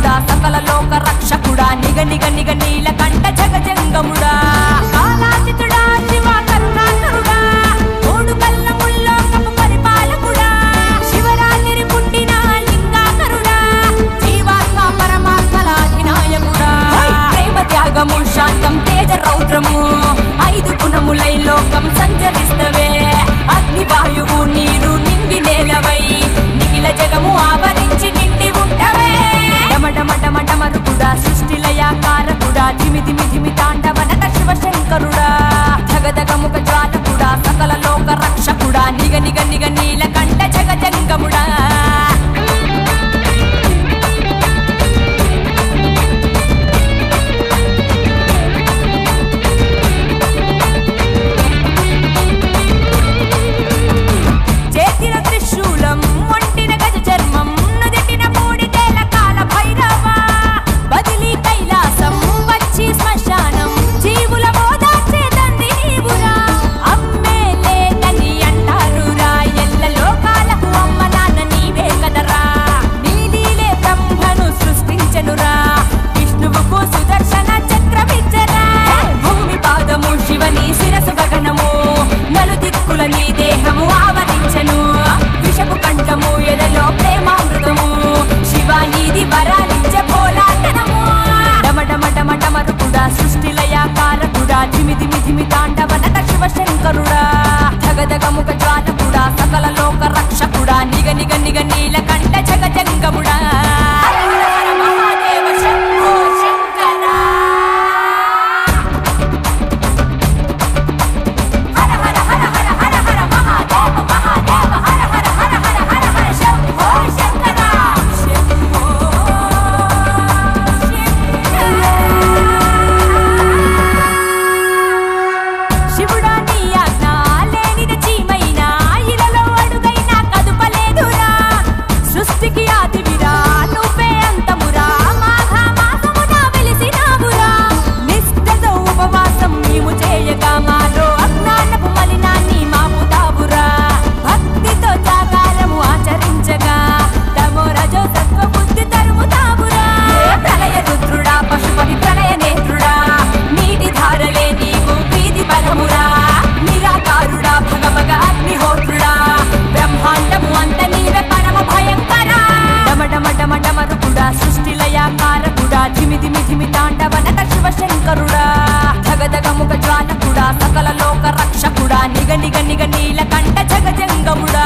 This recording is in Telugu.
జాలకుడా సకల లోక రక్షకుడా నిగ నిగ నిగ నీల కంట జగజంగముడా కాలాతీతుడా శివ కరుణాకరుడా మూడు కళ్ళ ముల్లోకపు పరిపాలకుడా శివరాత్రి పుట్టిన లింగాకరుడా జీవాత్మ పరమాత్మల అధినాయకుడా ప్రేమ త్యాగము శాంతం తేజ రౌద్రము ఐదు గుణములై లోకం సంచరిస్తవే అగ్ని వాయువు నీరు నింగి నేలవై నిఖిల జగము ఆవరించి నిండి ఉంటవే డమడమడమడమరుకుడా సృష్టిలయాకారకుడా ధిమి ధిమి ధిమి తాండవనట శివశంకరుడా జగదగముఖ జ్వాలకుడా సకల లోక రక్షకుడా నిగ నిగ నిగ నీల కంట జగజంగముడా చేతిన త్రిశూలం ఒంటిన గజ చర్మం నుదిటిన మూడిటేల కాల భైరవ బదిలీ కైలాసం వచ్చి శ్మశానం జీవుల ఓదార్చేదంది నీవురా అమ్మే లేదని అంటారురా ఎల్ల లోకాలకు అమ్మ నాన్న నీవే కదరా నీలీలే బ్రహ్మను సృష్టించనురా విష్ణువుకు సుదర్శన చక్రమిచ్చరా భూమి పాదము శివని శిరసు గగనము నలు దిక్కుల నీ దేహము ఆవరించను విషపు కంఠము ఎదలో ప్రేమామృతము శివ నీది వరాలించ పోలాటనము డమ డమ డమ డమరుకుడా సృష్టిలయాకారకుడా ధిమి ధిమి ధిమి తాండవనట శివశంకరుడా జగదగముఖ జ్వాలకుడా సకల లోక రక్షకుడా నిగ నిగ నిగ నీల కంట జగజంగముడా హర హర హర మహాదేవ శంభో శంకరా హర హర హర హర హర హర మహాదేవ మహాదేవ హర హర హర హర హర హర శంభో శంకర శంభో శివుడా నీ ఆజ్ఞ లేనిది చీమైనా ఇలలో అడుగైనా కదుపలేదురా సృష్టికి ఆదివిరా నువ్వే అంతమురా మాఘ మాసమున వెలిసినావురా నిష్ఠతో ఉపవాసం నీవు చేయగా మాలో అజ్ఞానపు మలినాన్ని మాపుతావురా భక్తితో జాగారము ఆచరించగా తమో రజో సత్వ బుద్ధి తరుముతావురా ప్రళయ రుద్రుడా పశుపతి ప్రళయ నేత్రుడా నీటి ధారలే నీవు ప్రీతి బలమురా నిరాకారుడా భగవగ అగ్నిహోత్రుడా బ్రహ్మాండము అంత నీవే పరమ భయంకరా డమ డమ డమ డమరుకుడా సృష్టిలయాకారకుడా ధిమి ధిమి ధిమి తాండవనట శివశంకరుడా జగదగముఖ జ్వాలకుడా సకల లోక రక్షకుడా నిగ నిగ నిగ నీల కంట జగజంగముడా